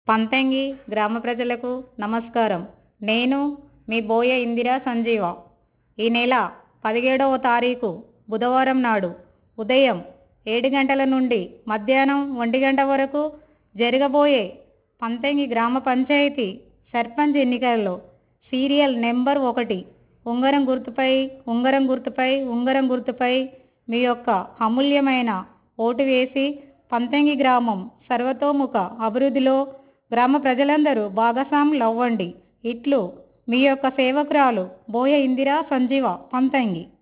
పంతంగి గ్రామ ప్రజలకు నమస్కారం నేను మీ బోయ ఇందిరా సంజీవ ఈ నెల పదిహేడవ తారీఖు బుధవారం నాడు ఉదయం ఏడు గంటల నుండి మధ్యాహ్నం ఒంటి గంట వరకు జరగబోయే పంతంగి గ్రామ పంచాయతీ సర్పంచ్ ఎన్నికలలో సీరియల్ నెంబర్ ఒకటి ఉంగరం గుర్తుపై ఉంగరం గుర్తుపై ఉంగరం గుర్తుపై మీ యొక్క అమూల్యమైన ఓటు వేసి పంతంగి గ్రామం సర్వతోముఖ అభివృద్ధిలో గ్రామ ప్రజలందరూ భాగస్వాములు అవ్వండి ఇట్లు మీ యొక్క సేవకురాలు బోయ ఇందిరా సంజీవ పంతంగి